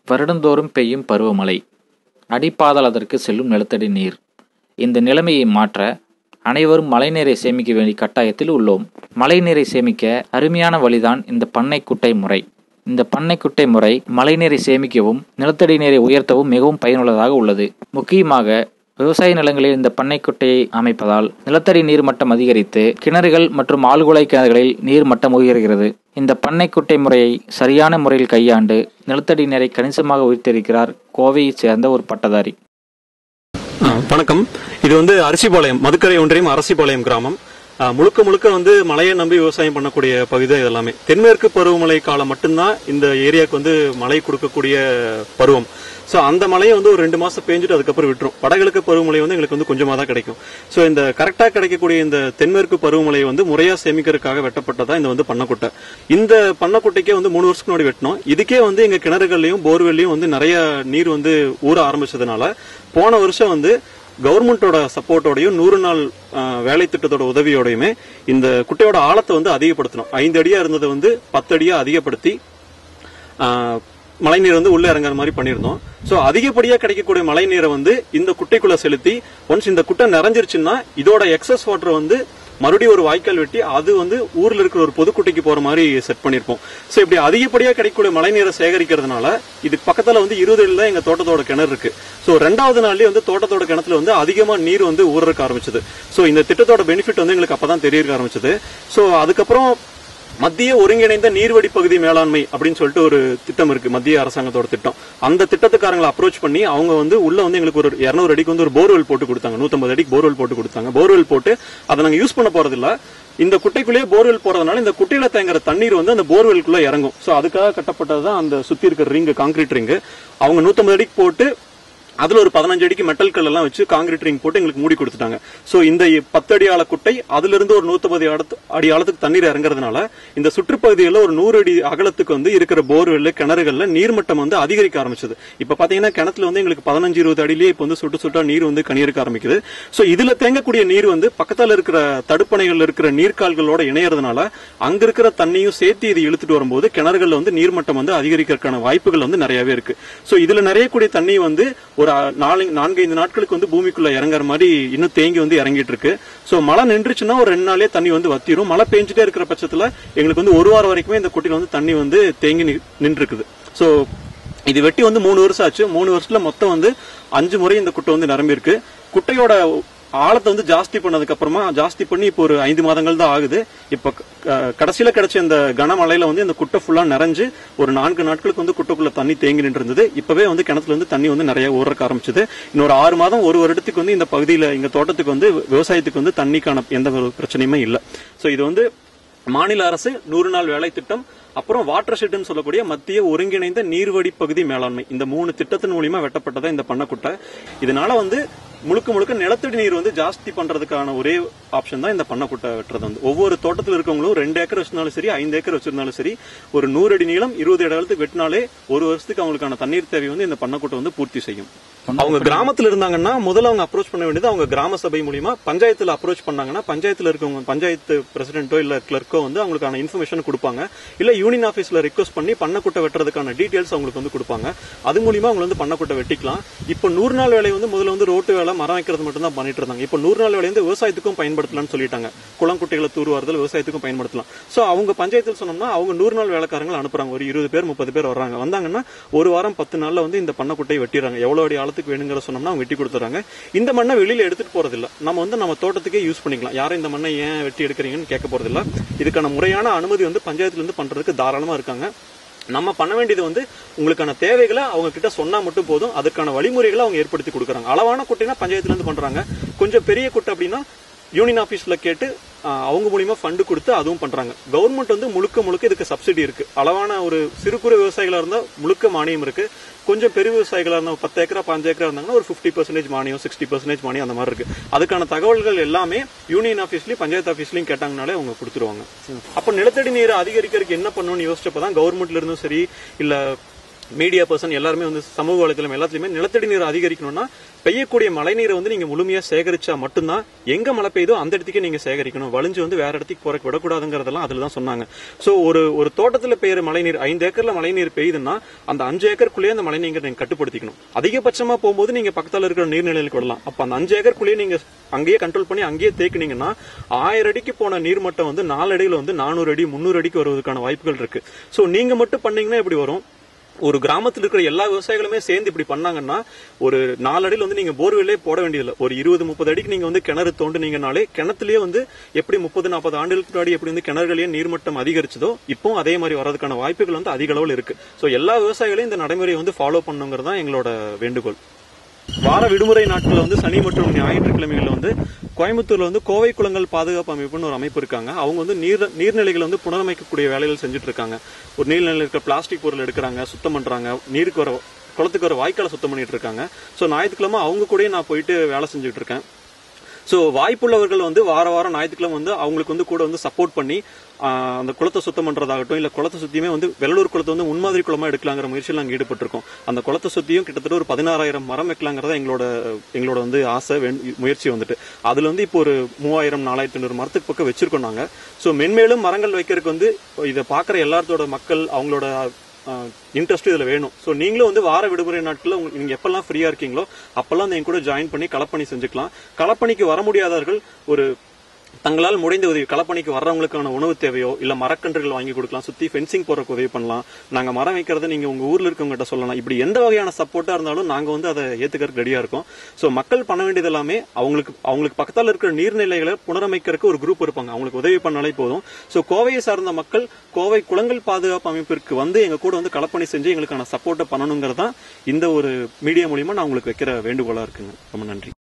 வருடந்தோறும் பெய்யும் பருவமழை அடிப்பாதாளத்திற்கு செல்லும் நிலத்தடி நீர் இந்த நிலைமையை மாற்ற அனைவரும் மழைநீரை சேமிக்க வேண்டிய கட்டாயத்தில் உள்ளோம் மழைநீரை சேமிக்க அருமையான வழிதான் இந்த பண்ணை குட்டை முறை இந்த பண்ணை குட்டை முறை மழைநீரை சேமிக்கவும் நிலத்தடி நீரை உயர்த்தவும் மிகவும் பயனுள்ளதாக உள்ளது முக்கியமாக விவசாய நிலங்களில் இந்த பண்ணை குட்டையை அமைப்பதால் நிலத்தடி நீர் மட்டம் அதிகரித்து கிணறுகள் மற்றும் ஆழ்குழாய் கிணறுகளில் நீர் மட்டம் உயர்கிறது இந்த பண்ணை குட்டை முறையை சரியான முறையில் கையாண்டு நிலத்தடி நீரை கணிசமாக உயர்த்தியிருக்கிறார் கோவையைச் சேர்ந்த ஒரு பட்டதாரி ஆ, வணக்கம் இது வந்து அரிசிபாளையம் மதுக்கரை ஒன்றியம் அரசிபாளையம் கிராமம் ஆ, முழுக்க முழுக்க வந்து மழையை நம்பி விவசாயம் பண்ணக்கூடிய பகுதி தான் இது எல்லாமே தென்மேற்கு பருவமழை காலம் மட்டும்தான் இந்த ஏரியாவுக்கு வந்து மழை கொடுக்கக்கூடிய பருவம் ஸோ அந்த மழையை வந்து ஒரு ரெண்டு மாசம் பேஞ்சிட்டு அதுக்கப்புறம் விட்டுரும் வடகிழக்கு பருவமழை வந்து எங்களுக்கு வந்து கொஞ்சமாக தான் கிடைக்கும் ஸோ இந்த கரெக்டாக கிடைக்கக்கூடிய இந்த தென்மேற்கு பருவமழையை வந்து முறையாக சேமிக்கிறதுக்காக வெட்டப்பட்டதா இந்த வந்து பண்ணக்குட்டை இந்த பண்ணக்குட்டைக்கே வந்து மூணு வருஷத்துக்கு முன்னாடி வெட்டினோம் இதுக்கே வந்து எங்க கிணறுகள்லையும் போர்வெல்லையும் வந்து நிறைய நீர் வந்து ஊற ஆரம்பிச்சதுனால போன வருஷம் வந்து கவர்மெண்டோட சப்போர்ட்டோடையும் நூறு நாள் அஹ், வேலை திட்டத்தோட உதவியோடையுமே இந்த குட்டையோட ஆழத்தை வந்து அதிகப்படுத்தணும் ஐந்து அடியா இருந்ததை வந்து பத்து அடியா அதிகப்படுத்தி ஆஹ், மழைநீர் வந்து உள்ள இறங்குற மாதிரி பண்ணியிருந்தோம் சோ அதிகப்படியா கிடைக்கக்கூடிய மழைநீரை வந்து இந்த குட்டைக்குள்ள செலுத்தி ஒன்ஸ் இந்த குட்டை நிறைஞ்சிருச்சுன்னா இதோட எக்ஸஸ் வாட்டர் வந்து மறுபடியும் ஒரு வாய்க்கால் வெட்டி அது வந்து ஊர்ல இருக்கிற ஒரு பொதுக்குட்டைக்கு போற மாதிரி செட் பண்ணிருப்போம் சோ இப்படி அதிகப்படியா கிடைக்கக்கூடிய மழைநீரை சேகரிக்கிறதுனால இதுக்கு பக்கத்துல வந்து இருபது அடியில தான் எங்க தோட்டத்தோட கிணறு இருக்கு சோ ரெண்டாவது நாள்லயே வந்து தோட்டத்தோட கிணத்துல வந்து அதிகமா நீர் வந்து ஊறக்க ஆரம்பிச்சது சோ இந்த திட்டத்தோட பெனிஃபிட் வந்து எங்களுக்கு அப்பதான் தெரிய ஆரம்பிச்சது சோ அதுக்கப்புறம் மத்திய ஒருங்கிணைந்த நீர்வழி பகுதி மேலாண்மை அப்படின்னு சொல்லிட்டு ஒரு திட்டம் இருக்கு மத்திய அரசாங்கத்தோட திட்டம் அந்த திட்டத்துக்காரங்களை அப்ரோச் பண்ணி அவங்க வந்து உள்ள வந்து எங்களுக்கு ஒரு 200 அடிக்கு வந்து ஒரு போர்வெல் போட்டு கொடுத்தாங்க 150 அடிக்கு போர்வெல் போட்டு கொடுத்தாங்க போர்வெல் போட்டு அதை நாங்க யூஸ் பண்ண போறது இல்ல இந்த குட்டைக்குள்ளேயே போர்வெல் போறதுனால இந்த குட்டையில தேங்குற தண்ணீர் வந்து அந்த போர்வெல்குள்ள இறங்கும் சோ அதுக்காக கட்டப்பட்டது தான் அந்த சுத்தி இருக்கிற ரிங்கு காங்கிரீட் ரிங்கு அவங்க 150 அடிக்கு போட்டு அதுல ஒரு பதினஞ்சு அடிக்கு மெட்டல் கல் எல்லாம் வச்சு காங்கிரீட் ரிங் போட்டு எங்களுக்கு மூடி கொடுத்துட்டாங்க சோ இந்த பத்து அடி ஆழ குட்டை அதுல இருந்து ஒரு நூத்தம்பது அடி ஆழத்துக்கு தண்ணீர் இறங்குறதுனால இந்த சுற்றுப்பகுதியில ஒரு நூறு அடி அகலத்துக்கு வந்து இருக்கிற போர்வெல் கிணறுகள்ல நீர்மட்டம் வந்து அதிகரிக்க ஆரம்பிச்சது இப்ப பாத்தீங்கன்னா கிணத்துல வந்து எங்களுக்கு பதினஞ்சு இருபது அடியிலேயே இப்ப வந்து சுட்டு சுட்டா நீர் வந்து கணியிருக்க ஆரம்பிக்குது சோ இதுல தேங்கக்கூடிய நீர் வந்து பக்கத்துல இருக்கிற தடுப்பணைகள்ல இருக்கிற நீர்க்கால்களோட இணையறதுனால அங்க இருக்கிற தண்ணியும் சேர்த்து இது இழுத்துட்டு வரும்போது கிணறுகள்ல வந்து நீர்மட்டம் வந்து அதிகரிக்கிறதுக்கான வாய்ப்புகள் வந்து நிறையவே இருக்கு சோ இதுல நிறையக்கூடிய தண்ணி வந்து ஒரு அஹ், நாலு நான்கைந்து நாட்களுக்கு வந்து பூமிக்குள்ள இறங்குற மாதிரி இன்னும் தேங்கி வந்து இறங்கிட்டு இருக்கு சோ மழை நின்றுச்சுன்னா ஒரு ரெண்டு நாளே தண்ணி வந்து வத்திரும் மழை பெஞ்சிட்டே இருக்கிற பட்சத்துல எங்களுக்கு வந்து ஒரு வாரம் வரைக்குமே இந்த குட்டியில வந்து தண்ணி வந்து தேங்கி நின்று இருக்குது சோ இது வெட்டி வந்து மூணு வருஷம் ஆச்சு மூணு வருஷத்துல மொத்தம் வந்து அஞ்சு முறை இந்த குட்டை வந்து நிரம்பி இருக்கு குட்டையோட ஆழத்தை வந்து ஜாஸ்தி பண்ணதுக்கு அப்புறமா ஜாஸ்தி பண்ணி இப்போ ஒரு ஐந்து மாதங்கள் தான் ஆகுது இப்ப க- கடைசியில கிடைச்ச இந்த கனமழையில வந்து இந்த குட்டை ஃபுல்லா நிறைஞ்சு ஒரு நான்கு நாட்களுக்கு வந்து குட்டைக்குள்ள தண்ணி தேங்கி நின்று இருந்தது இப்பவே வந்து கிணத்துல வந்து தண்ணி வந்து நிறைய ஊறக்க ஆரம்பிச்சது இன்னொரு ஆறு மாதம் ஒரு வருடத்துக்கு வந்து இந்த பகுதியில எங்க தோட்டத்துக்கு வந்து விவசாயத்துக்கு வந்து தண்ணிக்கான எந்த ஒரு பிரச்சனையுமே இல்ல சோ இது வந்து மாநில அரசு நூறு நாள் வேலை திட்டம் அப்புறம் வாட்டர் ஷெட்னு சொல்லக்கூடிய மத்திய ஒருங்கிணைந்த நீர்வழி பகுதி மேலாண்மை இந்த மூணு திட்டத்தின் மூலியமா வெட்டப்பட்டதா இந்த பண்ணக்குட்டை இதனால வந்து முழுக்க முழுக்க நிலத்தடி நீர் வந்து ஜாஸ்தி பண்றதுக்கான ஒரே ஆப்ஷன் தான் இந்த பண்ணக்குட்டை வெட்டுறது வந்து ஒவ்வொரு தோட்டத்தில் இருக்கவங்களும் ரெண்டு ஏக்கர் வச்சிருந்தாலும் சரி ஐந்து ஏக்கர் வச்சிருந்தாலும் சரி ஒரு நூறு அடி நீளம் இருபது அடி அகலத்துக்கு வெட்டினாலே ஒரு வருஷத்துக்கு அவங்களுக்கான தண்ணீர் தேவை வந்து இந்த பண்ணக்குட்டை வந்து பூர்த்தி செய்யும் அவங்க கிராமத்துல இருந்தாங்கன்னா முதல்ல அவங்க அப்ரோச் பண்ண வேண்டியது அவங்க கிராம சபை மூலியமா பஞ்சாயத்துல அப்ரோச் பண்ணாங்கன்னா பஞ்சாயத்துல இருக்கவங்க பஞ்சாயத்து பிரசிடென்ட்டோ இல்ல கிளர்க்கோ வந்து அவங்களுக்கான இன்ஃபர்மேஷன் கொடுப்பாங்க இல்ல யூனியன் ஆபீஸ்ல ரிக்வஸ்ட் பண்ணி பண்ணக்குட்டை வெட்டுறதுக்கான டீடைல்ஸ் அவங்களுக்கு வந்து கொடுப்பாங்க அது மூலியமா அவங்க வந்து பண்ணக்குட்டை வெட்டிக்கலாம் இப்போ நூறு நாள் வேலை வந்து முதல்ல வந்து ரோட்டு வேலை மரம் வைக்கிறது மட்டும் தான் பண்ணிட்டு இருந்தாங்க இப்போ நூறு நாள் வேலை வந்து விவசாயத்துக்கும் பயன்படுத்தலாம்னு சொல்லிட்டாங்க குளம் குட்டைகளை தூர்வாறுதல் விவசாயத்துக்கும் பயன்படுத்தலாம் சோ அவங்க பஞ்சாயத்தில் சொன்னோம்னா அவங்க நூறு நாள் வேலைக்காரங்களை அனுப்புறாங்க ஒரு இருபது பேர் முப்பது பேர் வர்றாங்க வந்தாங்கன்னா ஒரு வாரம் பத்து நாள்ல வந்து இந்த பண்ணக்குட்டையை வெட்டிடுறாங்க எவ்வளவு அடி ஆழத்துக்கு வேணுங்கிற சொன்னோம்னா அவங்க வெட்டி கொடுத்துறாங்க இந்த மண்ணை வெளியில எடுத்துட்டு போறது இல்ல நம்ம வந்து நம்ம தோட்டத்துக்கே யூஸ் பண்ணிக்கலாம் யாரும் இந்த மண்ணை ஏன் வெட்டி எடுக்கிறீங்கன்னு கேட்க போறது இல்ல இதுக்கான முறையான அனுமதி வந்து பஞ்சாயத்துல இருந்து பண்றதுக்கு தாராளமா இருக்காங்க நம்ம பண்ண வேண்டியது வந்து உங்களுக்கான தேவைகளை அவங்க கிட்ட சொன்னா மட்டும் போதும் அதுக்கான வழிமுறைகளை அவங்க ஏற்படுத்தி கொடுக்குறாங்க அளவான குட்டைனா பஞ்சாயத்துல இருந்து பண்றாங்க கொஞ்சம் பெரிய குட்டை அப்படின்னா யூனியன் ஆபீஸ்ல கேட்டு ஆஹ், அவங்க மூலியமா ஃபண்டு கொடுத்து அதுவும் பண்றாங்க கவர்மெண்ட் வந்து முழுக்க முழுக்க இதுக்கு சப்சிடி இருக்கு அளவான ஒரு சிறு குறு விவசாயிகளா இருந்தா முழுக்க மானியம் இருக்கு கொஞ்சம் பெரிய விவசாயிகளா இருந்தா ஒரு பத்து ஏக்கரா பாஞ்சு ஏக்கரா இருந்தாங்கன்னா ஒரு 50% பர்சன்டேஜ் மானியம் சிக்ஸ்டி பர்சன்டேஜ் மானியம் அந்த மாதிரி இருக்கு அதுக்கான தகவல்கள் எல்லாமே யூனியன் ஆபீஸ்லயும் பஞ்சாயத்து ஆபீஸ்லயும் கேட்டாங்கனாலே அவங்க கொடுத்துருவாங்க அப்ப நிலத்தடி நீரை அதிகரிக்கிறதுக்கு என்ன பண்ணணும்னு யோசிச்சப்பதான் கவர்மெண்ட்ல இருந்தும் சரி இல்ல மீடியா பர்சன் எல்லாருமே வந்து சமூக வலைத்தளம் எல்லாத்துலயுமே நிலத்தடி நீர் அதிகரிக்கணும்னா பெய்யக்கூடிய மழை நீரை வந்து நீங்க முழுமையா சேகரிச்சா மட்டும்தான் எங்க மழை பெய்யுதோ அந்த இடத்துக்கே நீங்க சேகரிக்கணும் வலிஞ்சு வந்து வேற இடத்துக்கு போறக்கு விடக்கூடாதுங்கிறதெல்லாம் அதுல தான் சொன்னாங்க சோ ஒரு ஒரு தோட்டத்துல பெய்யுற மழை நீர் ஐந்து ஏக்கர்ல மழை நீர் பெய்யுதுன்னா அந்த அஞ்சு ஏக்கருக்குள்ளேயே அந்த மழை நீங்க நீங்க கட்டுப்படுத்திக்கணும் அதிகபட்சமா போகும்போது நீங்க பக்கத்துல இருக்கிற நீர்நிலைகளுக்கு விடலாம் அப்ப அந்த அஞ்சு ஏக்கருக்குள்ளேயே நீங்க அங்கேயே கண்ட்ரோல் பண்ணி அங்கேயே தேக்குனீங்கன்னா ஆயிரம் அடிக்கு போன நீர்மட்டம் வந்து நாலு அடியில வந்து நானூறு அடி முந்நூறு அடிக்கு வருவதற்கான வாய்ப்புகள் இருக்கு சோ நீங்க மட்டும் பண்ணீங்கன்னா எப்படி வரும் ஒரு கிராமத்தில் இருக்கிற எல்லா விவசாயிகளுமே சேர்ந்து இப்படி பண்ணாங்கன்னா ஒரு நாலு அடியில் வந்து நீங்க போர்வெல்லே போட வேண்டியதில்லை ஒரு இருபது முப்பது அடிக்கு நீங்க வந்து கிணறு தோண்டுனீங்கனாலே கிணத்துலயே வந்து எப்படி முப்பது நாற்பது ஆண்டுகளுக்கு முன்னாடி எப்படி வந்து கிணறுகளையே நீர்மட்டம் அதிகரிச்சதோ இப்போ அதே மாதிரி வர்றதுக்கான வாய்ப்புகள் வந்து அதிக அளவில் இருக்கு ஸோ எல்லா விவசாயிகளையும் இந்த நடைமுறையை வந்து ஃபாலோ பண்ணுங்கிறது தான் எங்களோட வேண்டுகோள் வார விடுமுறை நாட்கள்ல வந்து சனி மற்றும் ஞாயிற்றுக்கிழமைகள்ல வந்து கோயம்புத்தூர்ல வந்து கோவை குளங்கள் பாதுகாப்பு அமைப்புன்னு ஒரு அமைப்பு இருக்காங்க அவங்க வந்து நீர் நீர்நிலைகளை வந்து புனரமைக்கக்கூடிய வேலைகள் செஞ்சுட்டு இருக்காங்க ஒரு நீர்நிலையில் இருக்கிற பிளாஸ்டிக் பொருள் எடுக்கிறாங்க சுத்தம் பண்றாங்க நீருக்கு வர குளத்துக்கு வர வாய்க்காலை சுத்தம் பண்ணிட்டு இருக்காங்க ஸோ ஞாயிற்றுக்கிழமை அவங்க கூடயே நான் போயிட்டு வேலை செஞ்சுட்டு இருக்கேன் ஸோ வாய்ப்புள்ளவர்கள் வந்து வார வாரம் ஞாயிற்றுக்கிழமை வந்து அவங்களுக்கு வந்து கூட வந்து சப்போர்ட் பண்ணி ஆஹ், அந்த குளத்தை சுத்தம் பண்றதாகட்டும் இல்ல குளத்தை சுத்தியுமே வந்து வெள்ளலூர் குளத்தை வந்து முன்மாதிரி குளமா எடுக்கலாங்கிற முயற்சியில் நாங்கள் ஈடுபட்டிருக்கோம் அந்த குளத்தை சுத்தியும் கிட்டத்தட்ட ஒரு பதினாறாயிரம் மரம் வைக்கலாங்கிறதா எங்களோட எங்களோட வந்து ஆசை வேண்- முயற்சி வந்துட்டு அதுல வந்து இப்போ ஒரு மூவாயிரம் நாலாயிரத்தி ஐநூறு மரத்துக்கு பக்கம் வச்சிருக்கோம் நாங்க ஸோ மென்மேலும் மரங்கள் வைக்கிறதுக்கு வந்து இதை பார்க்குற எல்லாத்தோட மக்கள் அவங்களோட இன்ட்ரெஸ்ட் இதுல வேணும் ஸோ நீங்களும் வந்து வார விடுமுறை நாட்களில் உங்களுக்கு நீங்க எப்பெல்லாம் ஃப்ரீயா இருக்கீங்களோ அப்பெல்லாம் வந்து என் கூட ஜாயின் பண்ணி களப்பணி செஞ்சுக்கலாம் களப்பணிக்கு வர முடியாதவர்கள் ஒரு தங்களால் முடிந்த உதவி களப்பணிக்கு வர்றவங்களுக்கான உணவு தேவையோ இல்ல மரக்கன்றுகள் வாங்கி கொடுக்கலாம் சுத்தி ஃபென்சிங் போறதுக்கு உதவி பண்ணலாம் நாங்க மரம் வைக்கிறத நீங்க உங்க ஊர்ல இருக்கவங்ககிட்ட சொல்லலாம் இப்படி எந்த வகையான சப்போர்ட்டா இருந்தாலும் நாங்க வந்து அதை ஏத்துக்கிறதுக்கு ரெடியா இருக்கோம் சோ மக்கள் பண்ண வேண்டியது எல்லாமே அவங்களுக்கு அவங்களுக்கு பக்கத்துல இருக்கிற நீர்நிலைகளை புனரமைக்கிறதுக்கு ஒரு குரூப் இருப்பாங்க அவங்களுக்கு உதவி பண்ணாலே போதும் சோ கோவையை சார்ந்த மக்கள் கோவை குளங்கள் பாதுகாப்பு அமைப்பிற்கு வந்து எங்க கூட வந்து களப்பணி செஞ்சு எங்களுக்கான சப்போர்ட்டை பண்ணணுங்கிறது தான் இந்த ஒரு மீடியா மூலியமா நான் உங்களுக்கு வைக்கிற வேண்டுகோளா இருக்குங்க ரொம்ப நன்றி